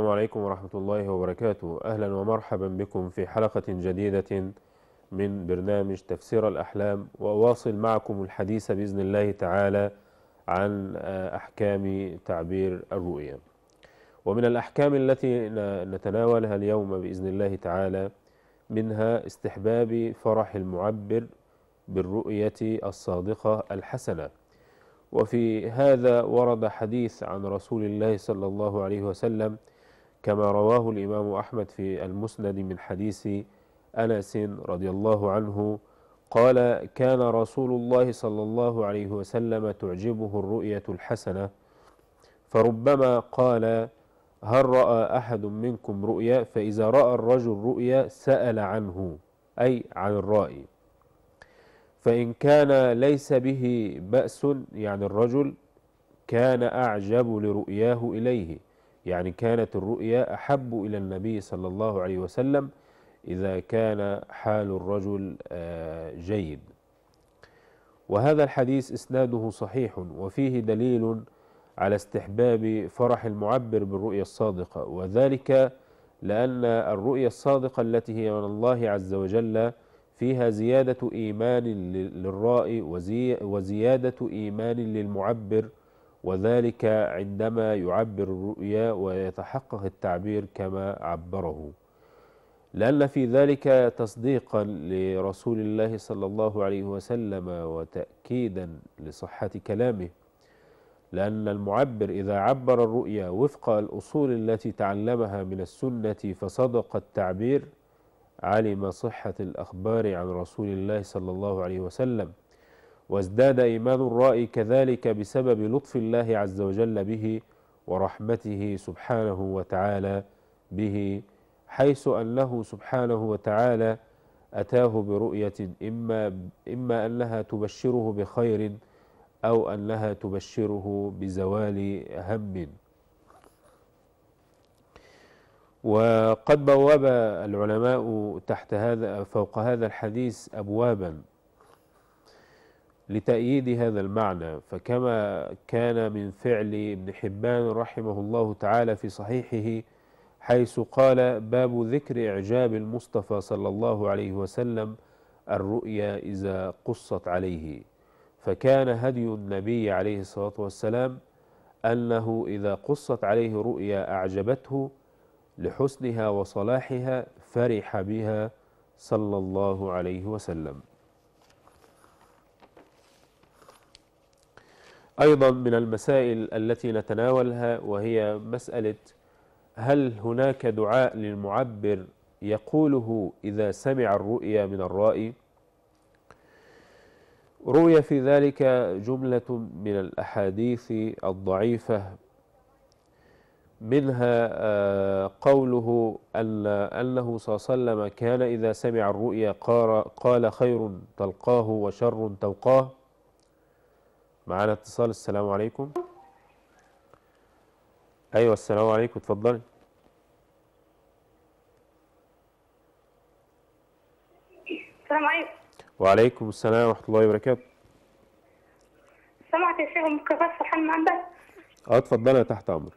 السلام عليكم ورحمة الله وبركاته أهلا ومرحبا بكم في حلقة جديدة من برنامج تفسير الأحلام وأواصل معكم الحديث بإذن الله تعالى عن أحكام تعبير الرؤيا ومن الأحكام التي نتناولها اليوم بإذن الله تعالى منها استحباب فرح المعبر بالرؤية الصادقة الحسنة وفي هذا ورد حديث عن رسول الله صلى الله عليه وسلم كما رواه الإمام أحمد في المسند من حديث أنس رضي الله عنه قال كان رسول الله صلى الله عليه وسلم تعجبه الرؤية الحسنة فربما قال هل رأى أحد منكم رؤيا فإذا رأى الرجل رؤيا سأل عنه أي عن الرائي فإن كان ليس به بأس يعني الرجل كان أعجب لرؤياه إليه يعني كانت الرؤيا أحب إلى النبي صلى الله عليه وسلم إذا كان حال الرجل جيد وهذا الحديث إسناده صحيح وفيه دليل على استحباب فرح المعبر بالرؤيا الصادقة وذلك لأن الرؤيا الصادقة التي هي من الله عز وجل فيها زيادة إيمان للرائي وزيادة إيمان للمعبر وذلك عندما يعبر الرؤيا ويتحقق التعبير كما عبره لأن في ذلك تصديقا لرسول الله صلى الله عليه وسلم وتأكيدا لصحة كلامه لأن المعبر إذا عبر الرؤيا وفق الأصول التي تعلمها من السنة فصدق التعبير علم صحة الأخبار عن رسول الله صلى الله عليه وسلم وازداد إيمان الرائي كذلك بسبب لطف الله عز وجل به ورحمته سبحانه وتعالى به حيث أنه سبحانه وتعالى أتاه برؤية إما, إما أنها تبشره بخير أو أنها تبشره بزوال هم وقد بواب العلماء تحت هذا فوق هذا الحديث أبوابا لتأييد هذا المعنى فكما كان من فعل ابن حبان رحمه الله تعالى في صحيحه حيث قال باب ذكر إعجاب المصطفى صلى الله عليه وسلم الرؤيا إذا قصت عليه فكان هدي النبي عليه الصلاة والسلام أنه إذا قصت عليه رؤيا أعجبته لحسنها وصلاحها فرح بها صلى الله عليه وسلم أيضا من المسائل التي نتناولها وهي مسألة هل هناك دعاء للمعبر يقوله إذا سمع الرؤيا من الرائي روي في ذلك جملة من الأحاديث الضعيفة منها قوله أن أنه صلى الله عليه وسلم كان إذا سمع الرؤيا قال خير تلقاه وشر توقاه معنا اتصال السلام عليكم أيوة السلام عليكم اتفضلي السلام عليكم وعليكم السلام ورحمة الله وبركاته سمعت يا شيخ ممكن بس حلم عندك اه اتفضلي تحت أمرك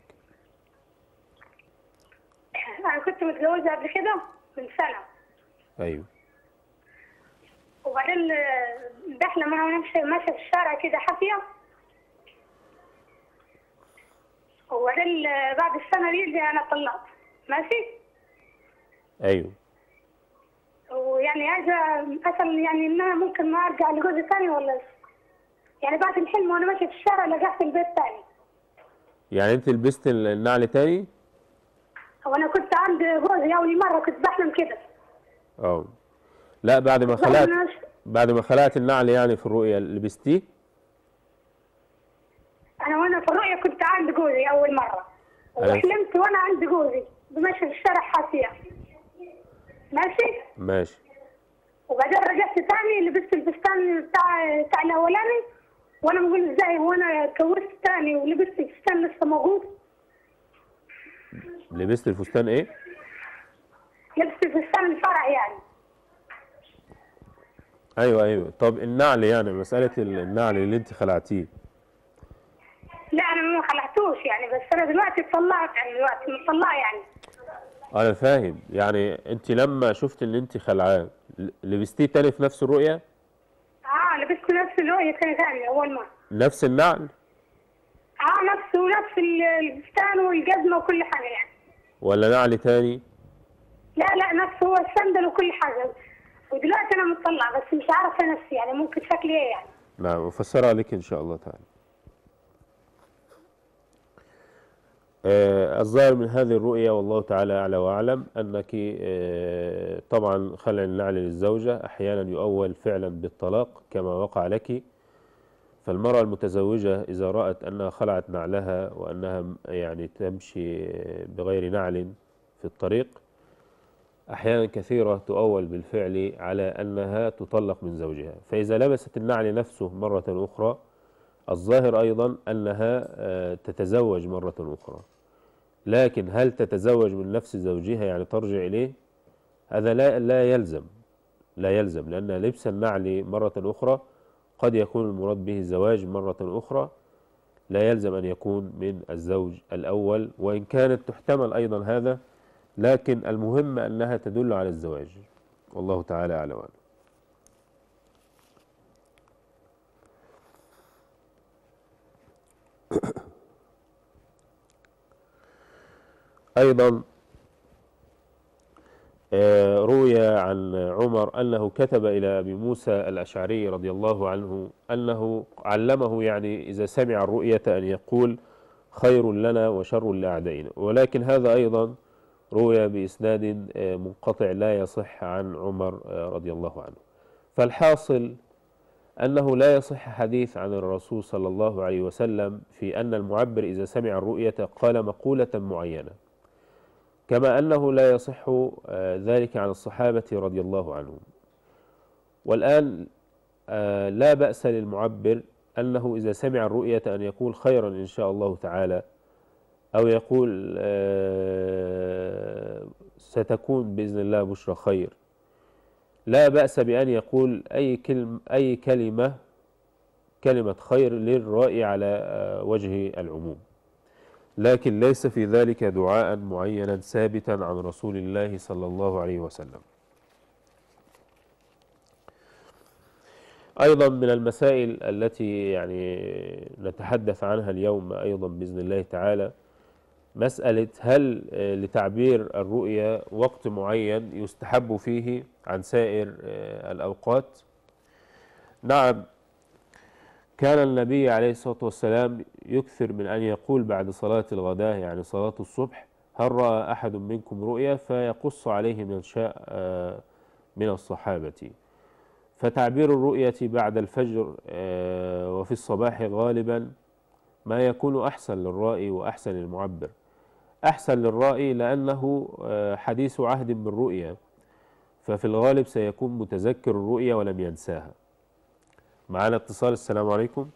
أنا كنت متجوزة قبل كده من سنة أيوه وبعدين بحلم أنا ونمشي ماشية في الشارع كده حافية وبعدين بعد السنة دي أنا طلقت ماشي أيوه ويعني عايزة أسأل يعني إن أنا ممكن ما أرجع لجوزي تاني ولا يعني بعد الحلم وأنا ماشية في الشارع رجعت البيت تاني يعني أنت لبست النعل تاني؟ هو أنا كنت عند جوزي أول مرة كنت بحلم كده اه لا بعد ما بعد خلعت ما- بعد ما خلعت النعل يعني في الرؤيا لبستيه؟ أنا وأنا في الرؤيا كنت عند جوزي أول مرة أيوة. وحلمت وأنا عند جوزي ماشية في الشارع حافية ماشي ماشي وبعدين رجعت تاني لبست الفستان بتاع بتاع الاولاني وانا بقول ازاي هو انا اتجوزت تاني ولبست الفستان لسه موجود لبست الفستان ايه؟ لبست الفستان الفرع يعني ايوه ايوه طب النعل يعني مسألة النعل اللي انت خلعتيه لا انا ما خلعتوش اتجوزتوش يعني بس انا دلوقتي اتطلعت يعني دلوقتي مطلعه يعني انا فاهم يعني انت لما شفت ان انت خلعان ل- لبستيه تاني في نفس الرؤيه اه لبست نفس الرؤيه تاني ثاني اول مره نفس النعل اه نفسه ونفس ال- الفستان والجزمه وكل حاجه يعني ولا نعل تاني لا لا نفسه هو السندل وكل حاجه ودلوقتي انا مطلعه بس مش عارفه نفسي يعني ممكن شكلي ايه يعني نعم أفسرها لك إن شاء الله تعالى آه، الظاهر من هذه الرؤية والله تعالى أعلى وأعلم أنك آه، طبعا خلع النعل للزوجة أحيانا يؤول فعلا بالطلاق كما وقع لك فالمرأة المتزوجة إذا رأت أنها خلعت نعلها وأنها م- يعني تمشي بغير نعل في الطريق أحيانا كثيرة تؤول بالفعل على أنها تطلق من زوجها فإذا لبست النعل نفسه مرة أخرى الظاهر أيضا أنها آه، تتزوج مرة أخرى لكن هل تتزوج من نفس زوجها يعني ترجع إليه هذا لا, لا يلزم لا يلزم لأن لبس النعل مرة أخرى قد يكون المراد به الزواج مرة أخرى لا يلزم أن يكون من الزوج الأول وإن كانت تحتمل أيضا هذا لكن المهم أنها تدل على الزواج والله تعالى أعلم وأعلم. أيضا آه، روي عن عمر أنه كتب إلى أبي موسى الأشعري رضي الله عنه أنه علمه يعني إذا سمع الرؤية أن يقول خير لنا وشر لأعدائنا ولكن هذا أيضا روي بإسناد آه، منقطع لا يصح عن عمر آه، رضي الله عنه فالحاصل أنه لا يصح حديث عن الرسول صلى الله عليه وسلم في أن المعبر إذا سمع الرؤية قال مقولة معينة كما أنه لا يصح آه، ذلك عن الصحابة رضي الله عنهم والآن آه، لا بأس للمعبر أنه إذا سمع الرؤية أن يقول خيرا إن شاء الله تعالى أو يقول آه، ستكون بإذن الله بشرى خير لا بأس بأن يقول أي كلمة أي كلمة كلمة خير للرائي على آه، وجه العموم لكن ليس في ذلك دعاء معينا ثابتا عن رسول الله صلى الله عليه وسلم أيضا من المسائل التي يعني نتحدث عنها اليوم أيضا بإذن الله تعالى مسألة هل آه، لتعبير الرؤيا وقت معين يستحب فيه عن سائر آه، الأوقات نعم كان النبي عليه الصلاة والسلام يكثر من أن يقول بعد صلاة الغداء يعني صلاة الصبح هل رأى أحد منكم رؤيا فيقص عليه من شاء آه، من الصحابة فتعبير الرؤية بعد الفجر آه، وفي الصباح غالبا ما يكون أحسن للرائي وأحسن للمعبر أحسن للرائي لأنه آه، حديث عهد بالرؤيا ففي الغالب سيكون متذكر الرؤيا ولم ينساها معنا اتصال السلام عليكم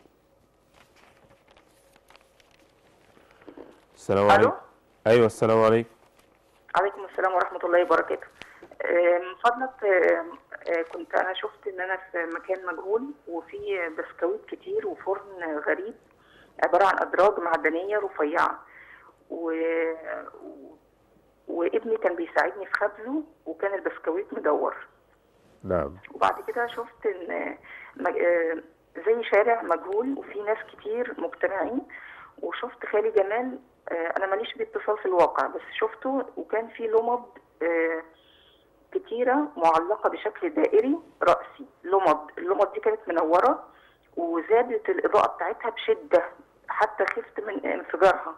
السلام ألو؟ عليكم أيوة السلام عليكم عليكم السلام ورحمة الله وبركاته آه، من فضلك آه، آه، كنت أنا شفت إن أنا في مكان مجهول وفي بسكويت كتير وفرن غريب عبارة عن أدراج معدنية رفيعة و... و- وابني كان بيساعدني في خبزه وكان البسكويت مدور نعم وبعد كده شفت ان مج- آه، زي شارع مجهول وفي ناس كتير مجتمعين وشفت خالي جمال آه، انا ماليش باتصال في الواقع بس شفته وكان في لمض آه، كتيرة معلقة بشكل دائري رأسي لمض اللمض دي كانت منورة وزادت الإضاءة بتاعتها بشدة حتى خفت من انفجارها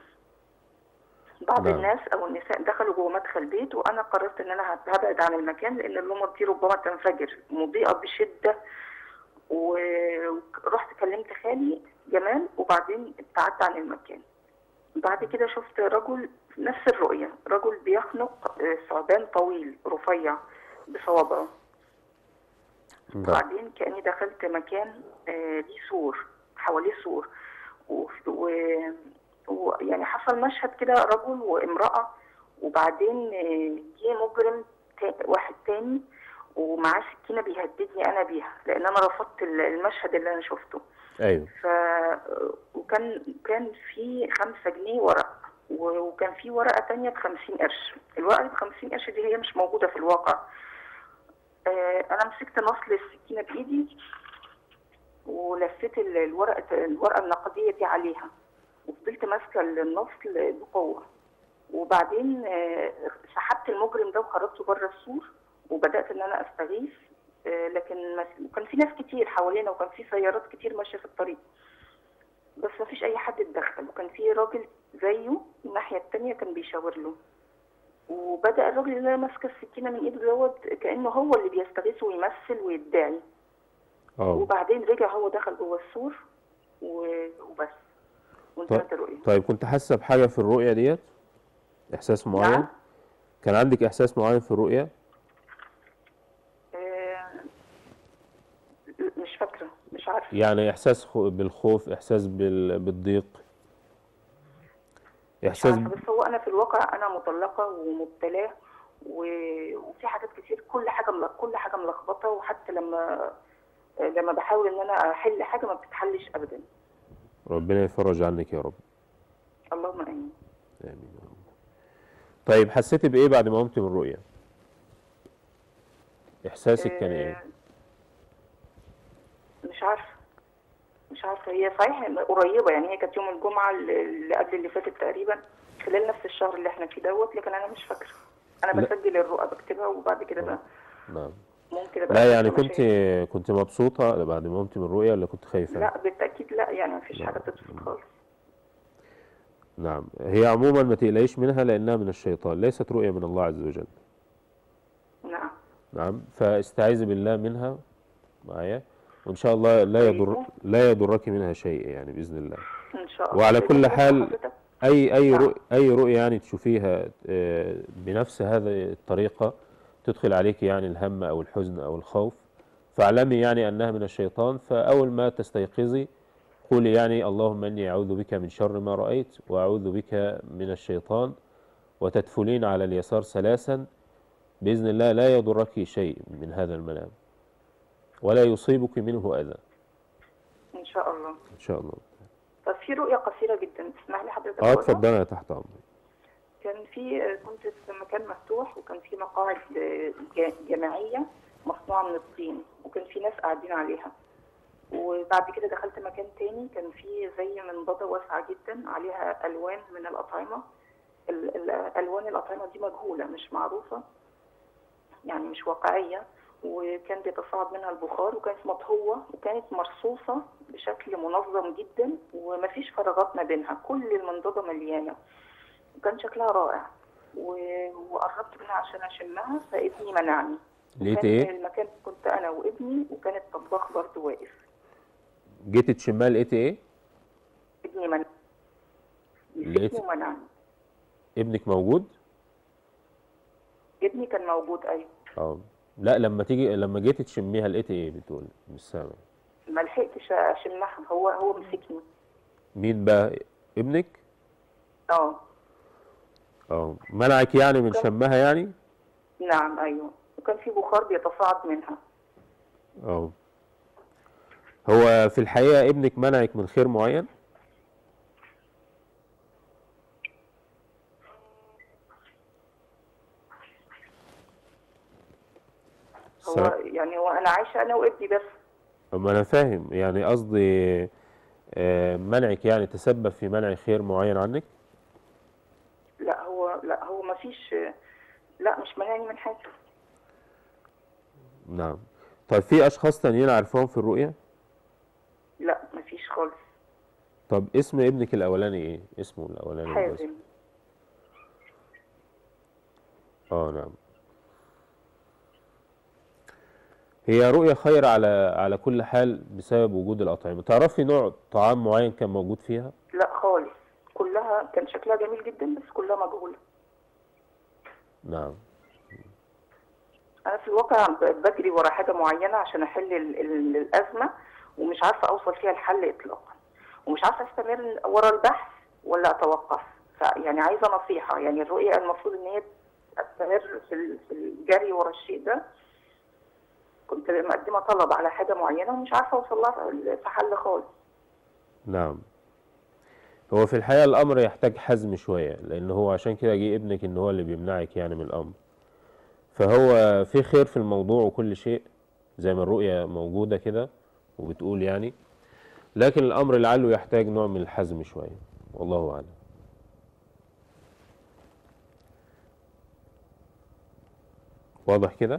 بعض نعم. الناس او النساء دخلوا جوه مدخل بيت وانا قررت ان انا هبعد عن المكان لان اللمض دي ربما تنفجر مضيئه بشده و- ورحت كلمت خالي جمال وبعدين ابتعدت عن المكان بعد كده شفت رجل نفس الرؤية رجل بيخنق آه، ثعبان طويل رفيع بصوابعه نعم وبعدين كأني دخلت مكان آه، ليه سور حواليه سور و- و- ويعني حصل مشهد كده رجل وامرأة وبعدين آه، جه مجرم تا- واحد تاني ومعاه سكينة بيهددني أنا بيها لأن أنا رفضت ال- المشهد اللي أنا شفته أيوة ف وكان وكان كان في خمسة جنيه ورق و- وكان في ورقة تانية بخمسين قرش الورقة بخمسين قرش دي هي مش موجودة في الواقع آه، أنا مسكت نصل السكينة بإيدي ولفيت ال- الورقة الورقة النقدية دي عليها وفضلت ماسكة النصل بقوة وبعدين آه، سحبت المجرم ده وخرجته بره السور وبدأت إن أنا أستغيث آه، لكن ما- كان في ناس كتير حوالينا وكان في سيارات كتير ماشية في الطريق بس ما فيش أي حد اتدخل وكان في راجل زيه الناحية التانية كان بيشاور له وبدأ الراجل اللي ماسكة السكينة من إيده دوت كأنه هو اللي بيستغيث ويمثل ويدعي اه وبعدين رجع هو دخل جوه السور و- وبس وانتهت الرؤية طيب كنت حاسه بحاجه في الرؤيه ديت احساس معين نعم. كان عندك احساس معين في الرؤيه آه، مش فاكرة مش عارفة يعني احساس خو- بالخوف احساس بال- بالضيق مش احساس عارفة بس هو أنا في الواقع أنا مطلقة ومبتلاة و- وفي حاجات كتير كل حاجة مل- كل حاجة ملخبطة وحتى لما لما بحاول إن أنا أحل حاجة ما بتتحلش أبدا ربنا يفرج عنك يا رب اللهم آمين امين يا رب طيب حسيتي بايه بعد ما قمت من الرؤيه احساسك كان ايه آه، مش عارفة مش عارفة هي صحيح قريبة يعني هي كانت يوم الجمعة اللي قبل اللي فاتت تقريبا خلال نفس الشهر اللي احنا فيه دوت لكن أنا مش فاكرة أنا لا. بسجل الرؤى بكتبها وبعد كده بقى نعم ممكن أبقى لا يعني أفتكر كنت مشاكل. كنت مبسوطه بعد ما قمت من الرؤيه ولا كنت خايفه لا بالتأكيد لا يعني مفيش لا. حاجة تبسط خالص نعم هي عموما ما تقلقيش منها لانها من الشيطان ليست رؤيه من الله عز وجل نعم نعم فاستعيذي بالله منها معايا وان شاء الله لا يضر أيوه. لا يضرك منها شيء يعني باذن الله إن شاء الله وعلى كل بس حال حضرتك اي اي نعم. رؤية اي رؤيه يعني تشوفيها آه، بنفس هذه الطريقه تدخل عليك يعني الهم او الحزن او الخوف فاعلمي يعني انها من الشيطان فاول ما تستيقظي قولي يعني اللهم اني اعوذ بك من شر ما رايت واعوذ بك من الشيطان وتدفلين على اليسار ثلاثا باذن الله لا يضرك شيء من هذا المنام ولا يصيبك منه اذى إن شاء الله ان شاء الله طب في رؤية قصيرة جدا تسمح لي حضرتك اه أقولها؟ اتفضلي يا تحت امرك كان في كنت في مكان مفتوح وكان في مقاعد ج- جماعية مصنوعة من الطين وكان في ناس قاعدين عليها وبعد كده دخلت مكان تاني كان في زي منضدة واسعة جدا عليها ألوان من الأطعمة ال- ال- ألوان الأطعمة دي مجهولة مش معروفة يعني مش واقعية وكان بيتصاعد منها البخار وكانت مطهوة وكانت مرصوصة بشكل منظم جدا ومفيش فراغات ما بينها كل المنضدة مليانة وكان شكلها رائع و- وقربت منها عشان اشمها فابني منعني لقيت وكان ايه المكان كنت انا وابني وكان الطباخ برضه واقف جيت تشمها لقيت ايه ابني منعني لقيت- مسكني ومنعني ابنك موجود ابني كان موجود ايوه اه لا لما تيجي لما جيت تشميها لقيت ايه بتقول مش سامع ما لحقتش اشمها هو هو مسكني مين بقى ابنك اه اه منعك يعني من شمها يعني نعم ايوه وكان في بخار بيتصاعد منها اه هو في الحقيقة ابنك منعك من خير معين هو سا- يعني هو انا عايشه انا وابني بس ما انا فاهم يعني قصدي آه، منعك يعني تسبب في منع خير معين عنك لا هو لا هو ما فيش لا مش منعني من حاجه نعم طيب في اشخاص تانيين عارفاهم في الرؤية لا ما فيش خالص طب اسم ابنك الاولاني ايه اسمه الاولاني بس. حازم اه نعم هي رؤية خير على على كل حال بسبب وجود الأطعمة تعرفي نوع طعام معين كان موجود فيها لا خالص كلها كان شكلها جميل جدا بس كلها مجهولة نعم أنا في الواقع ب- بجري ورا حاجة معينة عشان أحل ال- ال- الأزمة ومش عارفة أوصل فيها الحل إطلاقا ومش عارفة أستمر ورا البحث ولا أتوقف فيعني عايزة نصيحة يعني الرؤية المفروض إن هي أستمر في ال- في الجري ورا الشيء ده كنت مقدمة طلب على حاجة معينة ومش عارفة أوصل لها في حل خالص نعم هو في الحقيقة الأمر يحتاج حزم شوية لأن هو عشان كده جه ابنك إن هو اللي بيمنعك يعني من الأمر فهو في خير في الموضوع وكل شيء زي ما الرؤية موجودة كده وبتقول يعني لكن الأمر لعله يحتاج نوع من الحزم شوية والله أعلم واضح كده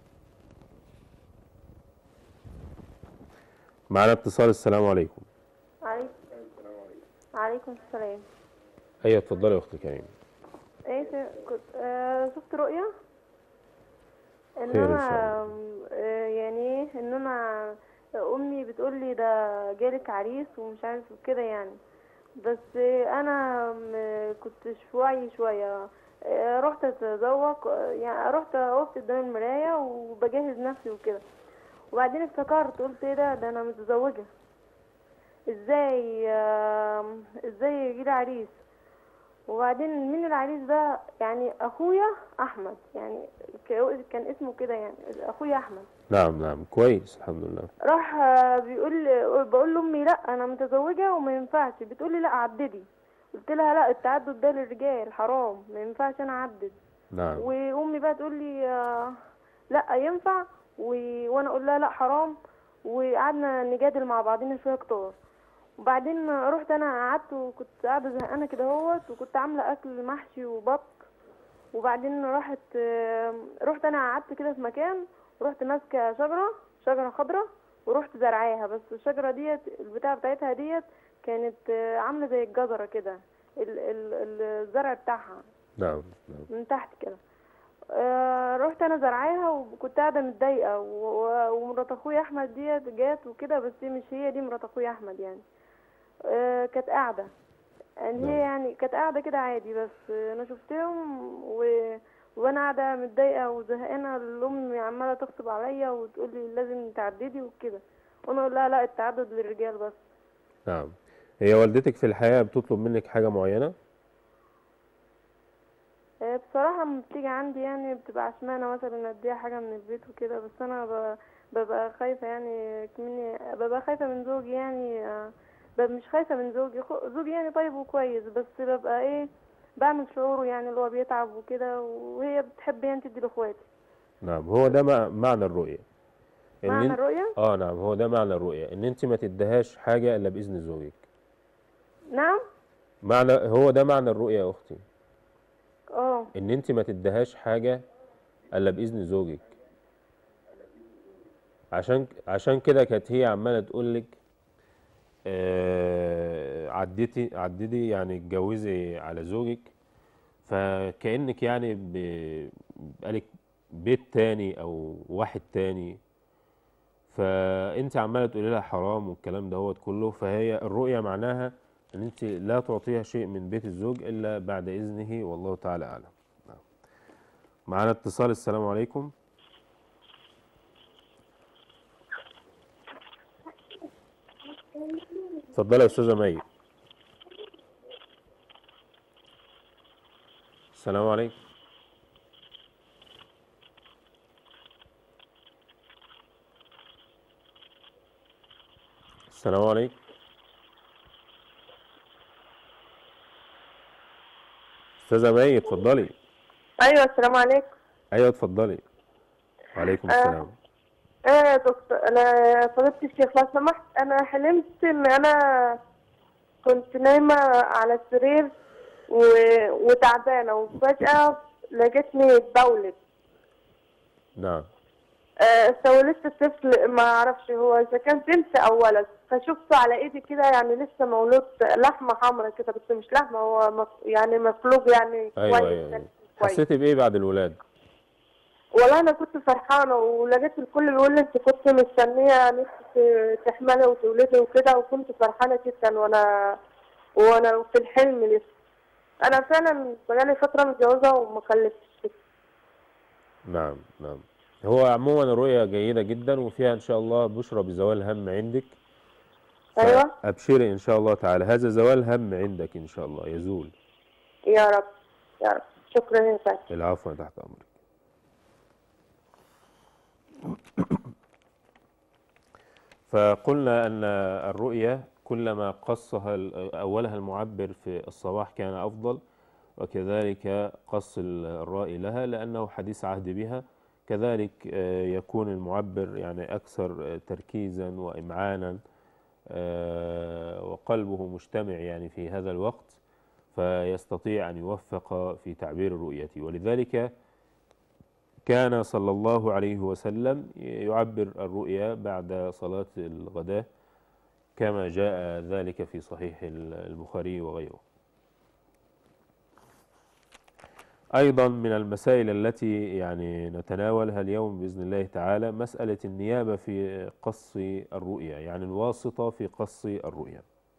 معنا اتصال السلام عليكم عليكم عليكم السلام ايوه اتفضلي يا اختي كريم ايه س- كنت آه شفت رؤية ان خير إن انا شاء آه يعني ايه ان انا امي بتقول لي ده جالك عريس ومش عارف كده يعني بس آه انا م- كنت في وعي شوية آه رحت اتذوق آه، يعني رحت وقفت قدام المراية وبجهز نفسي وكده وبعدين افتكرت قلت ايه ده ده انا متزوجة ازاي آه ازاي يجيلي عريس وبعدين مين العريس ده يعني اخويا احمد يعني ك- كان اسمه كده يعني اخويا احمد نعم نعم كويس الحمد لله راح آه، بيقول بقول لامي لا انا متزوجه وما ينفعش بتقول لي لا عددي قلت لها لا التعدد ده للرجال حرام ما ينفعش انا اعدد نعم وامي بقى تقول لي آه، لا ينفع و... وانا اقول لها لا حرام وقعدنا نجادل مع بعضنا شويه كتار وبعدين رحت انا قعدت وكنت قاعده زهقانه كده اهوت وكنت عامله اكل محشي وبط وبعدين راحت آه، رحت انا قعدت كده في مكان ورحت ماسكه شجره شجره خضراء ورحت زرعاها بس الشجره ديت البتاع بتاعتها ديت كانت آه، عامله زي الجزره كده ال- ال- الزرع بتاعها نعم نعم من تحت كده آه رحت انا زرعاها وكنت قاعده متضايقه و- و- ومرات اخويا احمد ديت جات وكده بس دي مش هي دي مرات اخويا احمد يعني آه كانت قاعده يعني نعم. هي يعني كانت قاعده كده عادي بس آه، انا شفتهم و... وانا قاعده متضايقه وزهقانه الام عماله تغصب عليا وتقول لي لازم تعددي وكده وانا اقول لها لا التعدد للرجال بس نعم هي والدتك في الحياة بتطلب منك حاجة معينة آه، بصراحة لما بتيجي عندي يعني بتبقى عشمانة مثلا اديها حاجة من البيت وكده بس انا ب- ببقى خايفة يعني كمني ببقى خايفة من زوجي يعني آه، ببقى مش خايفة من زوجي خو- زوجي يعني طيب وكويس بس ببقى ايه بعمل شعوره يعني اللي هو بيتعب وكده وهي بتحب يعني تدي لاخواتي نعم هو ده مع- معنى الرؤية إن معنى إن- الرؤية اه نعم هو ده معنى الرؤية ان انت ما تدهاش حاجة الا بإذن زوجك نعم معنى هو ده معنى الرؤية يا اختي اه ان انت ما تدهاش حاجة الا بإذن زوجك عشان عشان كده كانت هي عمالة تقول لك آه عديتي عددي يعني اتجوزي على زوجك فكأنك يعني ب- بقالك بيت تاني او واحد تاني فانت عماله تقولي لها حرام والكلام دوت كله فهي الرؤيه معناها ان انت لا تعطيها شيء من بيت الزوج الا بعد اذنه والله تعالى اعلم نعم. معانا اتصال السلام عليكم اتفضلي يا استاذه مي السلام عليكم السلام عليكم استاذه مي اتفضلي ايوه السلام عليكم ايوه اتفضلي وعليكم آه. السلام ايه يا دكتور انا فضيلة الشيخ لو سمحت انا حلمت ان انا كنت نايمة على السرير و... وتعبانة وفجأة لقيتني اتبولت نعم آه، سولت الطفل ما اعرفش هو اذا كان بنت او ولد فشفته على ايدي كده يعني لسه مولود لحمة حمرا كده بس مش لحمة هو مف- يعني مخلوق يعني ايوه كويس ايوه, يعني أيوة. كويس حسيتي بايه بعد الولاده والله انا كنت فرحانه ولقيت الكل بيقول لي انت كنت مستنيه نفسك تحملي وتولدي وكده وكنت فرحانه جدا وانا وانا في الحلم لسه انا فعلا بقالي فتره متجوزه وما خلفتش نعم نعم هو عموما الرؤية جيدة جدا وفيها إن شاء الله بشرى بزوال هم عندك ايوه أبشري إن شاء الله تعالى هذا زوال هم عندك إن شاء الله يزول يا رب يا رب شكرا يا فندم العفو أنا تحت أمرك فقلنا أن الرؤية كلما قصها ال- أولها المعبر في الصباح كان أفضل وكذلك قص ال- الراء لها لأنه حديث عهد بها كذلك آه، يكون المعبر يعني أكثر آه، تركيزا وإمعانا آه، وقلبه مجتمع يعني في هذا الوقت فيستطيع أن يوفق في تعبير الرؤية ولذلك كان صلى الله عليه وسلم يعبر الرؤيا بعد صلاة الغداء كما جاء ذلك في صحيح البخاري وغيره أيضا من المسائل التي يعني نتناولها اليوم بإذن الله تعالى مسألة النيابة في قص الرؤيا يعني الواسطة في قص الرؤيا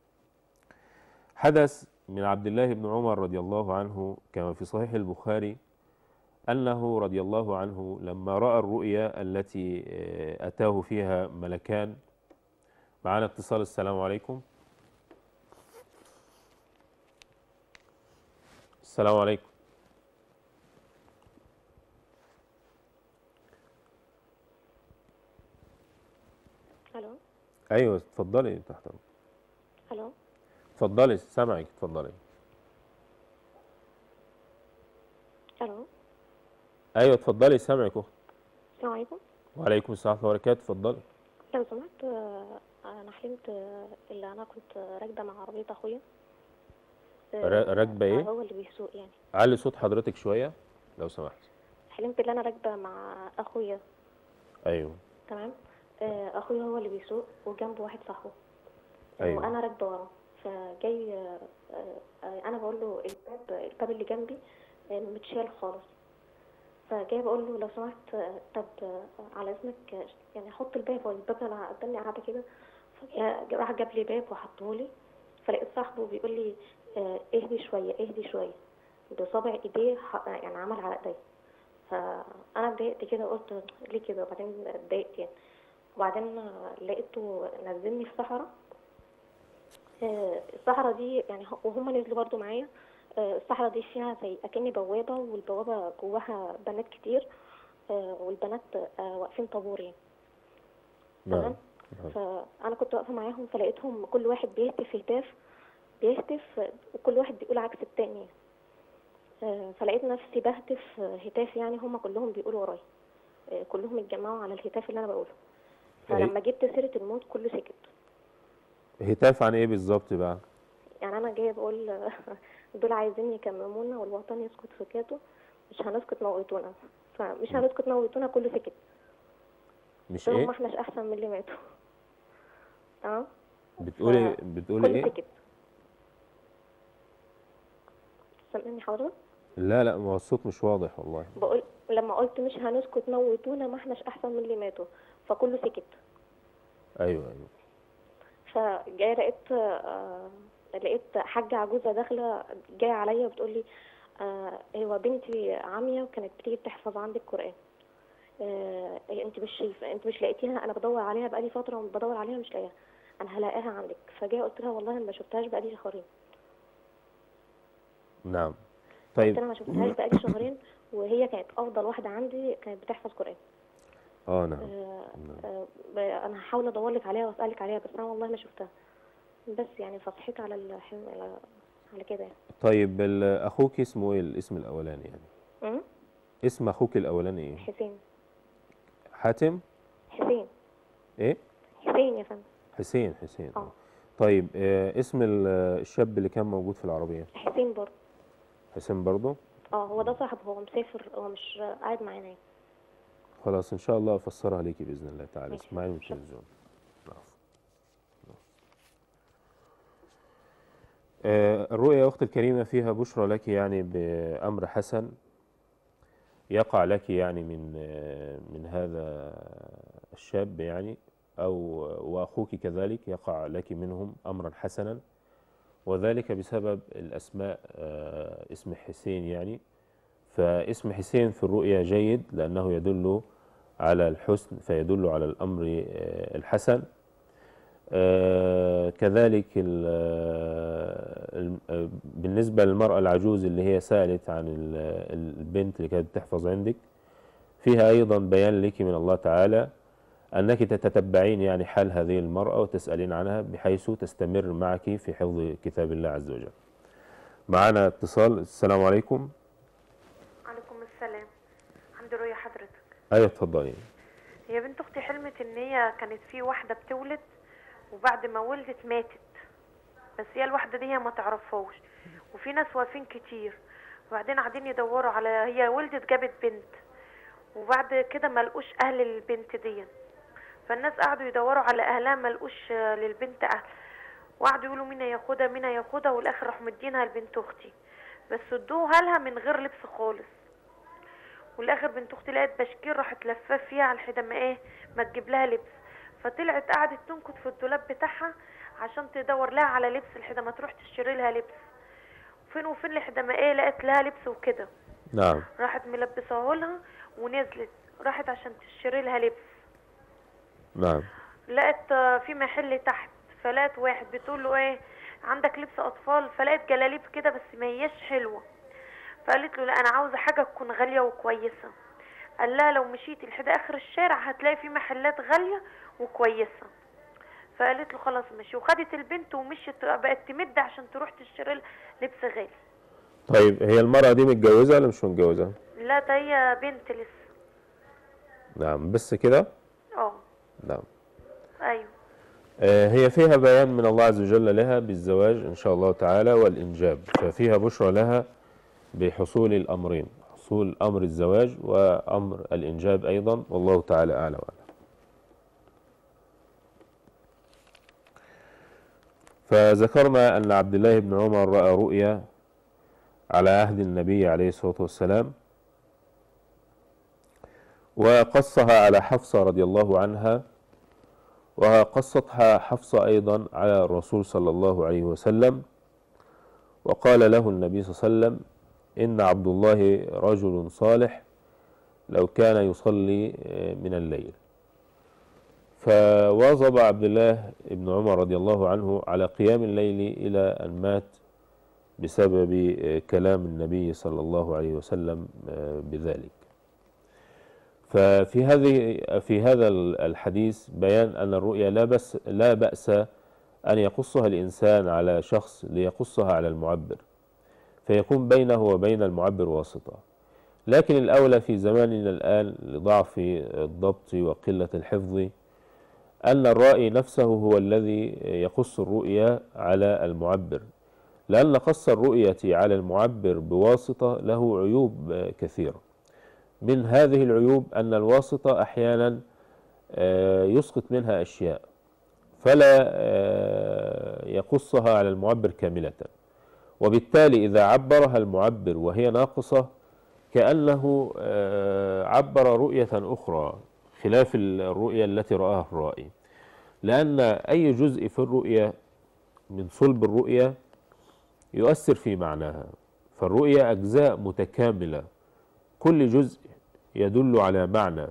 حدث من عبد الله بن عمر رضي الله عنه كما في صحيح البخاري أنه رضي الله عنه لما رأى الرؤيا التي آه، أتاه فيها ملكان معنا اتصال السلام عليكم السلام عليكم الو ايوه اتفضلي تحت أمرك. الو اتفضلي سامعك اتفضلي الو ايوه اتفضلي سامعك اخت السلام عليكم وعليكم السلام ورحمه الله وبركاته اتفضلي لو سمحت آه، انا حلمت آه، اللي انا كنت راكبه مع عربيه اخويا آه، را- راكبة إيه؟ هو اللي بيسوق يعني علي صوت حضرتك شويه لو سمحت حلمت اللي انا راكبه مع اخويا ايوه تمام آه، اخويا هو اللي بيسوق وجنبه واحد صاحبه أيوة. وانا راكبه وراه فجاي آه، آه، انا بقول له الباب الباب اللي جنبي آه، متشال خالص فجاي بقول له لو سمحت آه، طب آه، على اذنك آه، يعني حط الباب هو الباب انا قدامي قاعده كده فجاء- راح جاب لي باب وحطه لي فلقيت صاحبه بيقول لي آه، اهدي شويه اهدي شويه بصابع ايديه ح- يعني عمل على ايديا فانا اتضايقت كده قلت ليه كده وبعدين اتضايقت يعني وبعدين لقيته نزلني في صحراء آه، الصحراء دي يعني ه- وهم نزلوا برضو معايا آه، الصحراء دي فيها زي اكني بوابة والبوابة جواها بنات كتير آه، والبنات آه، واقفين طابور يعني نعم تمام نعم. فانا كنت واقفه معاهم فلقيتهم كل واحد بيهتف هتاف بيهتف آه، وكل واحد بيقول عكس التاني آه، فلقيت نفسي بهتف آه، هتاف يعني هم كلهم بيقولوا ورايا آه، كلهم اتجمعوا على الهتاف اللي انا بقوله فلما جبت سيره الموت كله سكت هتاف عن ايه بالظبط بقى يعني انا جايه بقول دول عايزين يكممونا والوطن يسكت سكاته مش هنسكت موتونا فمش هنسكت موتونا كله سكت مش قلت لهم ايه ما احناش احسن من اللي ماتوا تمام بتقولي بتقولي كله ايه سكت سامعني حضرتك لا لا ما هو الصوت مش واضح والله بقول لما قلت مش هنسكت موتونا ما احناش احسن من اللي ماتوا فكله سكت ايوه ايوه فجايه لقيت آه، لقيت حاجه عجوزه داخله جايه عليا وبتقول لي آه هو بنتي عاميه وكانت بتيجي تحفظ عندي القران آه انت مش شايفه انت مش لقيتيها انا بدور عليها بقالي فتره وبدور عليها مش لاقيها انا هلاقيها عندك فجايه قلت لها والله انا ما شفتهاش بقالي شهرين نعم قلت طيب لها ما شفتهاش بقالي شهرين وهي كانت افضل واحده عندي كانت بتحفظ قران اه نعم آه، آه، ب- انا هحاول ادور لك عليها واسالك عليها بس انا والله ما شفتها بس يعني فصحيت على الحلم على على كده يعني طيب ال- اخوك اسمه ايه الاسم الاولاني يعني أم؟ اسم اخوك الاولاني ايه حسين حاتم حسين ايه حسين يا فندم حسين حسين اه طيب آه اسم ال- الشاب اللي كان موجود في العربية حسين برضه حسين برضه اه هو ده صاحبه هو مسافر هو مش قاعد معانا يعني. خلاص ان شاء الله افسرها ليكي باذن الله تعالى ماشي. اسمعي من شكرا. التلفزيون العفو. آه، الرؤيا يا اختي الكريمه فيها بشرى لك يعني بامر حسن يقع لك يعني من آه، من هذا الشاب يعني او واخوك كذلك يقع لك منهم امرا حسنا وذلك بسبب الاسماء آه، اسم حسين يعني فاسم حسين في الرؤيا جيد لأنه يدل على الحسن فيدل على الأمر آه، الحسن آه، كذلك ال- ال- آه، بالنسبة للمرأة العجوز اللي هي سألت عن ال- البنت اللي كانت بتحفظ عندك فيها أيضا بيان لك من الله تعالى أنك تتتبعين يعني حال هذه المرأة وتسألين عنها بحيث تستمر معك في حفظ كتاب الله عز وجل معنا اتصال السلام عليكم عليكم السلام عند رؤية حضرتك أيوة اتفضلي هي بنت اختي حلمت ان هي كانت في واحده بتولد وبعد ما ولدت ماتت بس هي الواحده دي هي ما تعرفهاش وفي ناس واقفين كتير وبعدين قاعدين يدوروا على هي ولدت جابت بنت وبعد كده ما لقوش اهل البنت دي فالناس قعدوا يدوروا على اهلها ما لقوش آه، للبنت اهل وقعدوا يقولوا مين هياخدها مين هياخدها والاخر راحوا مدينها لبنت اختي بس ادوها لها من غير لبس خالص والاخر بنت اختي لقت بشكير راحت لفاه فيها على الحده ما ايه ما تجيب لها لبس فطلعت قعدت تنكت في الدولاب بتاعها عشان تدور لها على لبس الحده ما تروح تشتري لها لبس فين وفين لحد ما ايه لقت لها لبس وكده نعم راحت ملبساه لها ونزلت راحت عشان تشتري لها لبس نعم لقت آه، في محل تحت فلقت واحد بتقول له ايه عندك لبس اطفال فلقت جلاليب كده بس ما هياش حلوه فقالت له لا انا عاوزه حاجه تكون غاليه وكويسه قال لها لو مشيتي لحد اخر الشارع هتلاقي في محلات غاليه وكويسه فقالت له خلاص ماشي وخدت البنت ومشيت بقت تمد عشان تروح تشتري لها لبس غالي طيب هي المرأة دي متجوزة ولا مش متجوزة؟ لا ده هي بنت لسه نعم بس كده؟ اه نعم ايوه آه، هي فيها بيان من الله عز وجل لها بالزواج إن شاء الله تعالى والإنجاب ففيها بشرى لها بحصول الأمرين حصول أمر الزواج وأمر الإنجاب أيضا والله تعالى أعلى وأعلم فذكرنا أن عبد الله بن عمر رأى رؤيا على عهد النبي عليه الصلاة والسلام وقصها على حفصة رضي الله عنها وقصتها حفصة أيضا على الرسول صلى الله عليه وسلم وقال له النبي صلى الله عليه وسلم إن عبد الله رجل صالح لو كان يصلي من الليل فواظب عبد الله بن عمر رضي الله عنه على قيام الليل إلى أن مات بسبب كلام النبي صلى الله عليه وسلم بذلك ففي هذه في هذا الحديث بيان أن الرؤيا لا بس لا بأس أن يقصها الإنسان على شخص ليقصها على المعبر فيكون بينه وبين المعبر واسطة لكن الأولى في زماننا الآن لضعف الضبط وقلة الحفظ أن الرائي نفسه هو الذي يقص الرؤيا على المعبر لأن قص الرؤية على المعبر بواسطة له عيوب كثيرة من هذه العيوب أن الواسطة أحيانا يسقط منها أشياء فلا يقصها على المعبر كاملة وبالتالي إذا عبرها المعبر وهي ناقصة كأنه عبر رؤية أخرى خلاف الرؤية التي رآها الرائي لأن أي جزء في الرؤية من صلب الرؤية يؤثر في معناها فالرؤية أجزاء متكاملة كل جزء يدل على معنى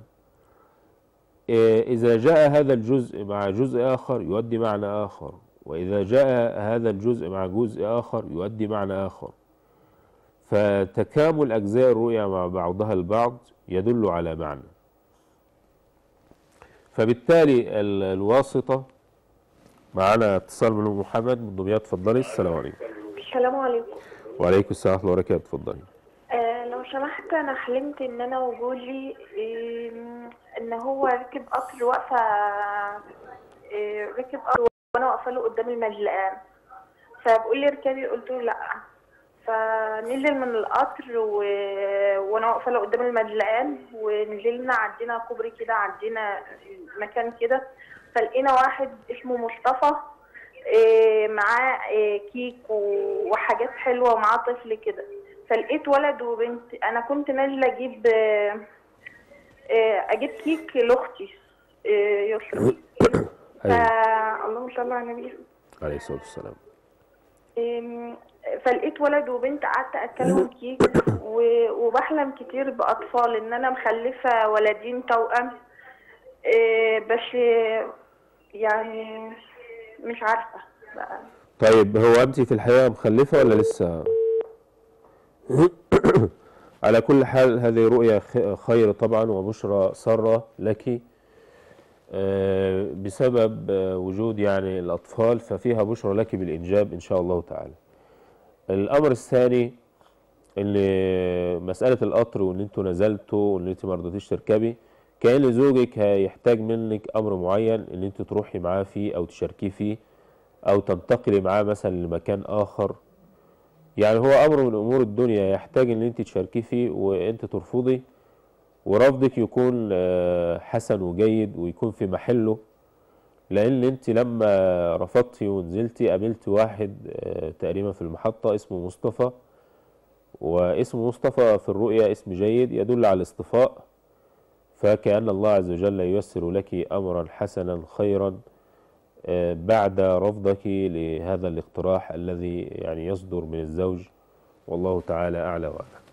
إذا جاء هذا الجزء مع جزء آخر يؤدي معنى آخر وإذا جاء هذا الجزء مع جزء آخر يؤدي معنى آخر فتكامل أجزاء الرؤيا مع بعضها البعض يدل على معنى فبالتالي الواسطة معنا اتصال من أم محمد من دمياط اتفضلي السلام عليكم السلام عليكم وعليكم السلام ورحمة الله وبركاته اتفضلي آه لو سمحت انا حلمت ان انا وجوزي آه ان هو ركب قطر واقفه آه ركب قطر وانا واقفه له قدام المجلقان فبقول لي اركبي قلت له لا فنزل من القطر و... وانا واقفه له قدام المجلقان ونزلنا عدينا كوبري كده عدينا مكان كده فلقينا واحد اسمه مصطفى إيه معاه إيه كيك وحاجات حلوه ومعاه طفل كده فلقيت ولد وبنت انا كنت نازله اجيب إيه اجيب كيك لاختي يسرا اللهم صل على النبي عليه الصلاه والسلام فلقيت ولد وبنت قعدت اكلهم كيك وبحلم كتير باطفال ان انا مخلفه ولدين توأم بس يعني مش عارفه بقى طيب هو انت في الحقيقه مخلفه ولا لسه على كل حال هذه رؤيا خير طبعا وبشرى ساره لك آه، بسبب آه، وجود يعني الأطفال ففيها بشرى لك بالإنجاب إن شاء الله تعالى الأمر الثاني اللي مسألة القطر وإن أنتوا نزلتوا وإن أنت ما رضيتيش تركبي كأن زوجك هيحتاج منك أمر معين إن أنت تروحي معاه فيه أو تشاركيه فيه أو تنتقلي معاه مثلا لمكان آخر يعني هو أمر من أمور الدنيا يحتاج إن أنت تشاركيه فيه وأنت ترفضي ورفضك يكون آه، حسن وجيد ويكون في محله لان انت لما رفضتي ونزلتي قابلت واحد آه، تقريبا في المحطة اسمه مصطفى واسم مصطفى في الرؤيا اسم جيد يدل على الاصطفاء فكأن الله عز وجل ييسر لك أمرا حسنا خيرا آه، بعد رفضك لهذا الاقتراح الذي يعني يصدر من الزوج والله تعالى أعلى وأعلم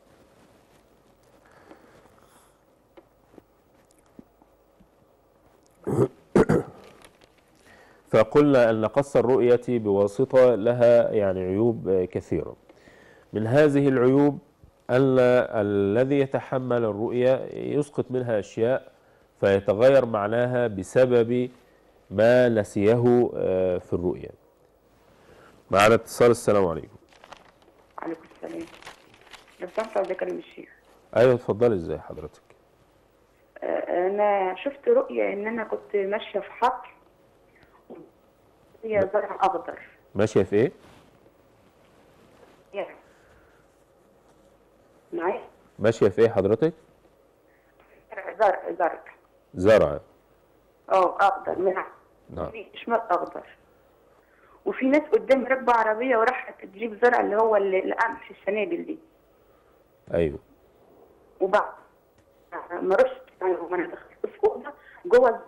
فقلنا أن قص الرؤية بواسطة لها يعني عيوب آه، كثيرة من هذه العيوب أن الذي يتحمل الرؤية يسقط منها أشياء فيتغير معناها بسبب ما نسيه آه، في الرؤيا معنا اتصال السلام عليكم عليكم السلام لو سمحت عاوز اكلم الشيخ ايوه اتفضلي ازاي حضرتك آه، انا شفت رؤية ان انا كنت ماشية في حقل هي زرع اخضر ماشيه في ايه يعني معايا ماشيه في ايه حضرتك زرع زرع زرع زرع اه اخضر من نعم في شمال اخضر وفي ناس قدام راكبة عربية وراحت تجيب زرع اللي هو ال- القمح السنابل دي ايوه وبعد ما رحت يعني ما انا دخلت في اوضه جوه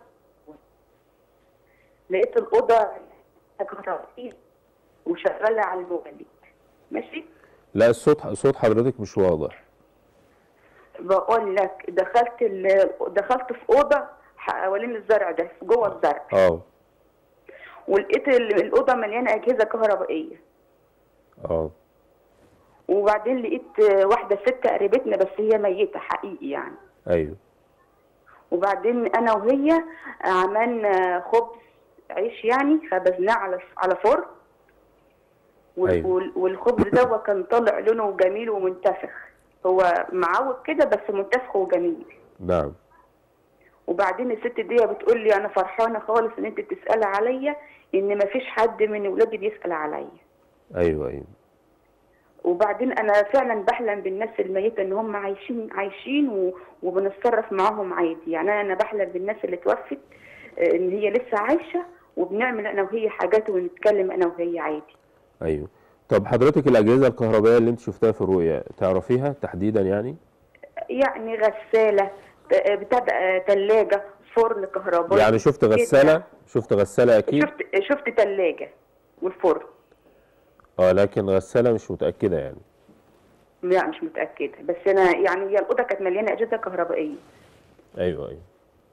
لقيت الاوضه كهربائيه وشغاله على الموبايل ماشي لا الصوت صوت حضرتك مش واضح بقول لك دخلت ال... دخلت في اوضه حوالين الزرع ده جوه الزرع اه ولقيت ال- الاوضه مليانه اجهزه كهربائيه اه وبعدين لقيت واحده ست قريبتنا بس هي ميته حقيقي يعني ايوه وبعدين انا وهي عملنا خبز عيش يعني خبزناه على على فرن وال- أيوة. وال- والخبز ده كان طالع لونه جميل ومنتفخ هو معوج كده بس منتفخ وجميل نعم وبعدين الست دي بتقول لي انا فرحانه خالص ان انت بتسالي عليا ان مفيش حد من ولادي بيسال عليا ايوه ايوه وبعدين انا فعلا بحلم بالناس الميته ان هم عايشين عايشين و- وبنتصرف معاهم عادي يعني انا بحلم بالناس اللي توفت آه، ان هي لسه عايشه وبنعمل انا وهي حاجات ونتكلم انا وهي عادي ايوه طب حضرتك الاجهزه الكهربائيه اللي انت شفتها في الرؤيا تعرفيها تحديدا يعني يعني غساله ت- بتاع ده، ثلاجه فرن كهربائي يعني شفت كده. غساله شفت غساله اكيد شفت شفت ثلاجه والفرن اه لكن غساله مش متاكده يعني لا مش متاكده بس انا يعني هي الاوضه كانت مليانه اجهزه كهربائيه ايوه ايوه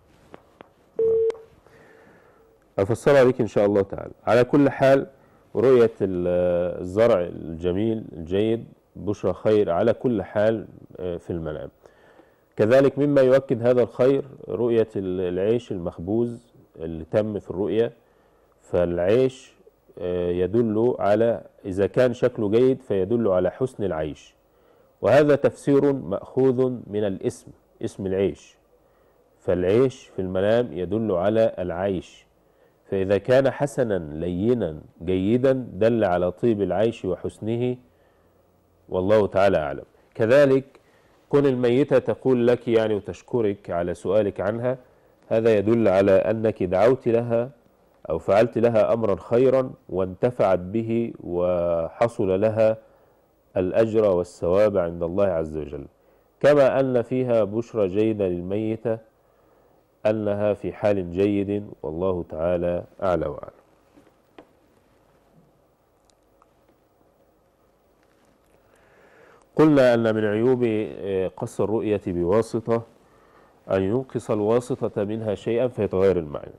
افسرها ليك ان شاء الله تعالى على كل حال رؤيه ال- الزرع الجميل الجيد بشرى خير على كل حال آه، في المنام كذلك مما يؤكد هذا الخير رؤيه ال- العيش المخبوز اللي تم في الرؤيه فالعيش آه، يدل على اذا كان شكله جيد فيدل على حسن العيش وهذا تفسير ماخوذ من الاسم اسم العيش فالعيش في المنام يدل على العيش فإذا كان حسنا لينا جيدا دل على طيب العيش وحسنه والله تعالى أعلم كذلك كون الميتة تقول لك يعني وتشكرك على سؤالك عنها هذا يدل على أنك دعوت لها أو فعلت لها أمرا خيرا وانتفعت به وحصل لها الأجر والثواب عند الله عز وجل كما أن فيها بشرى جيدة للميتة أنها في حال جيد والله تعالى أعلى وأعلم قلنا أن من عيوب آه، قص الرؤية بواسطة أن ينقص الواسطة منها شيئا فيتغير المعنى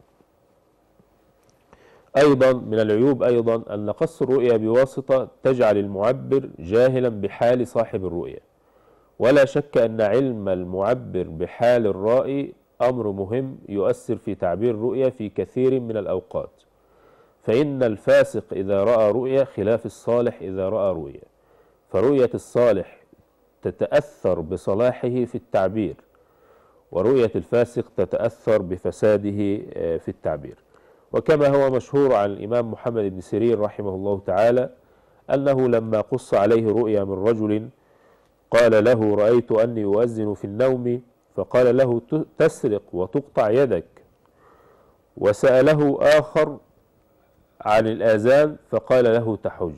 أيضا من العيوب أيضا أن قص الرؤية بواسطة تجعل المعبر جاهلا بحال صاحب الرؤية ولا شك أن علم المعبر بحال الرائي أمر مهم يؤثر في تعبير الرؤية في كثير من الأوقات فإن الفاسق إذا رأى رؤية خلاف الصالح إذا رأى رؤية فرؤية الصالح تتأثر بصلاحه في التعبير ورؤية الفاسق تتأثر بفساده آه، في التعبير وكما هو مشهور عن الإمام محمد بن سيرين رحمه الله تعالى أنه لما قص عليه رؤيا من رجل قال له رأيت أني أؤذن في النوم فقال له ت- تسرق وتقطع يدك وسأله آخر عن الآذان فقال له تحج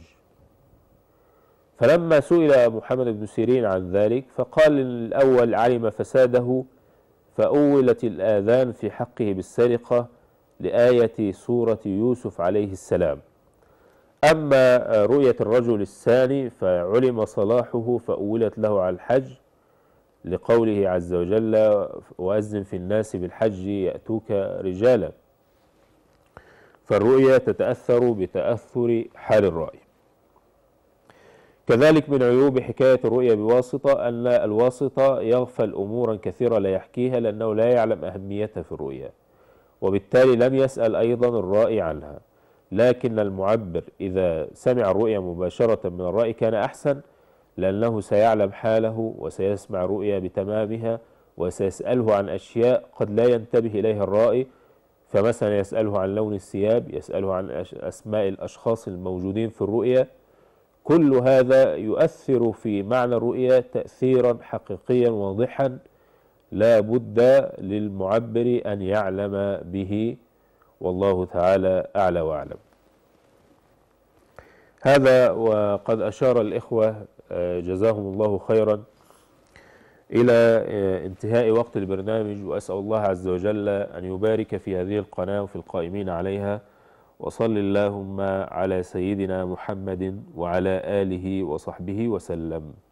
فلما سئل محمد بن سيرين عن ذلك فقال الأول علم فساده فأولت الآذان في حقه بالسرقة لآية سورة يوسف عليه السلام أما رؤية الرجل الثاني فعلم صلاحه فأولت له على الحج لقوله عز وجل وأذن في الناس بالحج يأتوك رجالا فالرؤية تتأثر بتأثر حال الرأي كذلك من عيوب حكاية الرؤيا بواسطة أن الواسطة يغفل أمورا كثيرة لا يحكيها لأنه لا يعلم أهميتها في الرؤيا وبالتالي لم يسأل أيضا الرائي عنها لكن المعبر إذا سمع الرؤيا مباشرة من الرأي كان أحسن لأنه سيعلم حاله وسيسمع الرؤيا بتمامها وسيسأله عن أشياء قد لا ينتبه إليها الرائي فمثلا يسأله عن لون الثياب يسأله عن أش- أسماء الأشخاص الموجودين في الرؤيا كل هذا يؤثر في معنى الرؤيا تأثيرا حقيقيا واضحا لا بد للمعبر أن يعلم به والله تعالى أعلى وأعلم هذا وقد أشار الإخوة آه، جزاهم الله خيرا إلى آه، انتهاء وقت البرنامج وأسأل الله عز وجل أن يبارك في هذه القناة وفي القائمين عليها وصل اللهم على سيدنا محمد وعلى آله وصحبه وسلم